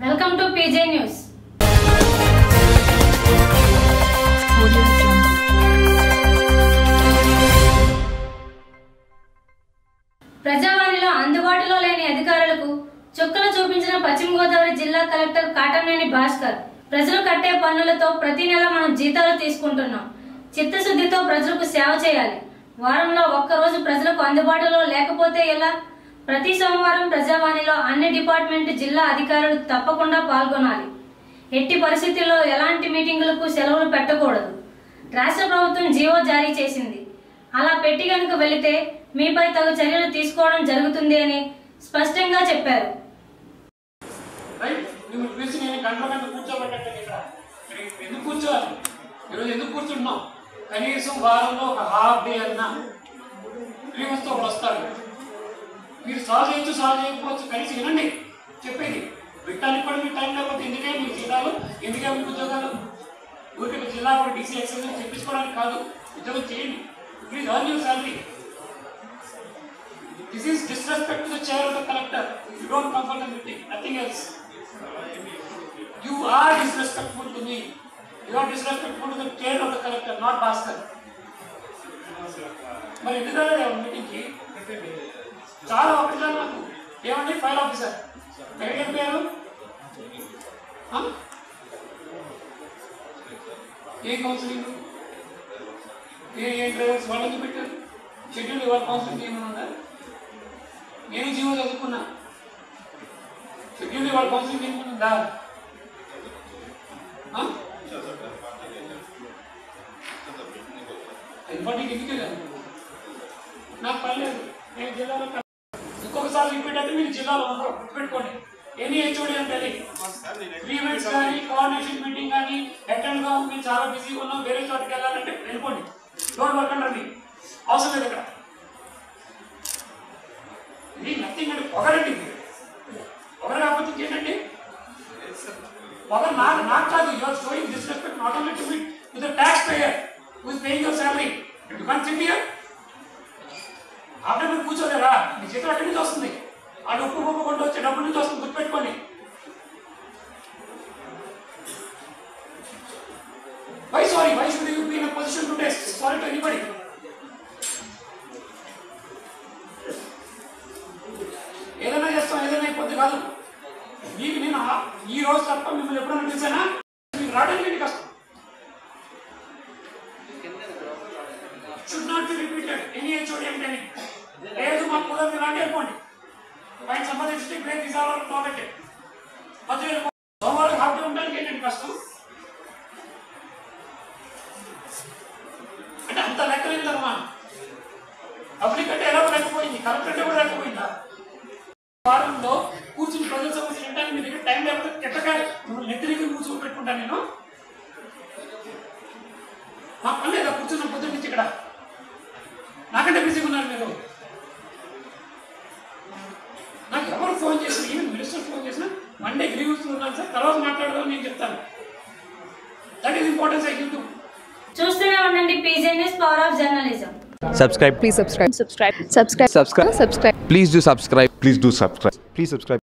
Welcome to PJ news Audio Jungle. ప్రజావాణిలో అందుబాటులో లేని అధికారులకు చుక్కలు చూపించిన పశ్చిమ గోదావరి జిల్లా కలెక్టర్ కాటమనేని భాస్కర్ ప్రజలు కట్టే పన్నులతో ప్రతి నెల మనం జీతాలు తీసుకుంటున్నాం చిత్తశుద్ధితో ప్రజలకు సేవ చేయాలి వారంలో ఒక్కరోజు ప్రజలకు అందుబాటులో లేకపోతే ఎలా ప్రతి సోమవారం ప్రజావాణిలో అన్ని డిపార్ట్మెంట్ జిల్లా అధికారులు తప్పకుండా పాల్గొనాలి ఎట్టి పరిస్థితుల్లో ఎలాంటి మీటింగులకు సెలవులు పెట్టకూడదు రాష్ట్ర ప్రభుత్వం జీవో జారీ చేసింది అలా పెట్టి కనుక వెళితే మీపై తగు చర్యలు తీసుకోవడం జరుగుతుంది అని స్పష్టంగా చెప్పారు రైట్ నువ్వు పిలిచి నేను గంటల గంట కూర్చోబెట్టండి ఇక్కడ ఇక్కడ ఎందుకు కూర్చోవాలి ఈరోజు ఎందుకు కూర్చుంటున్నాం కనీసం వారంలో ఒక హాఫ్ డే అన్నా తో ఒకడు వస్తాడు మీరు సాల్వ్ చేయొచ్చు సాల్వ్ చేయకపోవచ్చు కనీసం వినండి చెప్పేది విట్టానికి కూడా మీకు టైం లేకపోతే ఎందుకే మీ జీతాలు ఎందుకే మీ ఉద్యోగాలు ఊరికి జిల్లా కూడా డీసీ ఎక్సైజ్ చెప్పించుకోవడానికి కాదు ఉద్యోగం చేయండి please on your salary This is disrespect to the chair of the collector. You don't come for the meeting, nothing else. You are disrespectful to me. You are disrespectful to the chair of the collector, not Bhaskar. మరి ఎందుకు రాలేదు మీటింగ్కి చాలా ఒకటి నాకు ఏమండి file officer ఎక్కడికి వెళ్ళారు ఆ? ఏ కౌన్సిలింగ్ ఏ ఏ డ్రైవర్స్ వాళ్ళకి పెట్టారు షెడ్యూల్ ఇవాళ కౌన్సిలింగ్ ఏమైనా ఉందా నేను జీవో చదువుకున్నా షెడ్యూల్ ఇవాళ కౌన్సిలింగ్ ఏమైనా ఉందా ఆ? ఇన్ఫార్టింగ్ ఎందుకు వెళ్ళాను నాకు పర్లేదు నేను జిల్లాలో కల్- ఇంకొకసారి రిపీట్ అయితే మీరు జిల్లాలో ఉండరు గుర్తుపెట్టుకోండి ఎనీ హెచ్ఓడి అంటే ఈవెంట్స్ కానీ కోఆర్డినేషన్ మీటింగ్ కానీ అటెండ్ గా మీరు చాలా బిజీగా ఉన్నాం వేరే చోటుకి వెళ్ళాలంటే వెళ్ళిపోండి డోంట్ వర్క్ అండర్ మీ అవసరం లేదు ఇక్కడ ఇది నథింగ్ అంటే పొగరండి మీరు పొగర కాకపోతే ఇంకేంటండి పొగ నాకు నాకు కాదు you are showing disrespect not only to with to the taxpayer who is paying your salary you can sit here after మీరు కూర్చోలేరా మీ చేతిలో అక్కడి నుంచి వస్తుంది ఆ ఉప్పు ఉప్పు కొంటూ వచ్చే డబ్బు నుంచి వస్తుంది గుర్తుపెట్టుకోండి why sorry why should you be in position to test sorry to anybody ఏదైనా చేస్తాం ఏదైనా అయిపోద్ది కాదు మీకు నేను ఆ- ఈ రోజు తప్ప మిమ్మల్ని ఎప్పుడైనా పిలిచానా మీకు రావడానికి ఏంటి కష్టం should not be repeated any HOD అంటే లేదు మాకు కూడా మీరు అంటే వెళ్ళిపోండి పైన సంబంధించి బ్రేక్ తీసుకోవాలని పోగొట్టే మధ్య వెళ్ళిపో- సోమవారం హాఫ్ డే ఉండడానికి ఏంటంటే కష్టం అంటే అంత లెక్కలేదమ్మా పబ్లిక్ అంటే ఎలా లేకపోయింది కలెక్టర్ అంటే కూడా లేకపోయిందా వారంలో కూర్చుని ప్రజల సమస్య వినడానికి మీ దగ్గర టైం లేకపోతే కెట్టకాయ నెత్తిరికి కూర్చొని పెట్టుకుంటాను నేను మా పని లేదా కూర్చున్న పొద్దున్న నుంచి ఇక్కడ నాకంటే బిజీగా ఉన్నారు మీరు నాకు ఎవరు ఫోన్ చేసిన ఈవెన్ మినిస్టర్ ఫోన్ చేసిన మండే గ్రీవ్స్ ఉన్నాను సార్ తర్వాత మాట్లాడదాం నేను చెప్తాను that is importance I give to చూస్తూనే ఉండండి PJ news power of journalism subscribe Please subscribe. Subscribe. Subscribe. Subscribe. Subscribe. please do subscribe Please do subscribe. Please subscribe.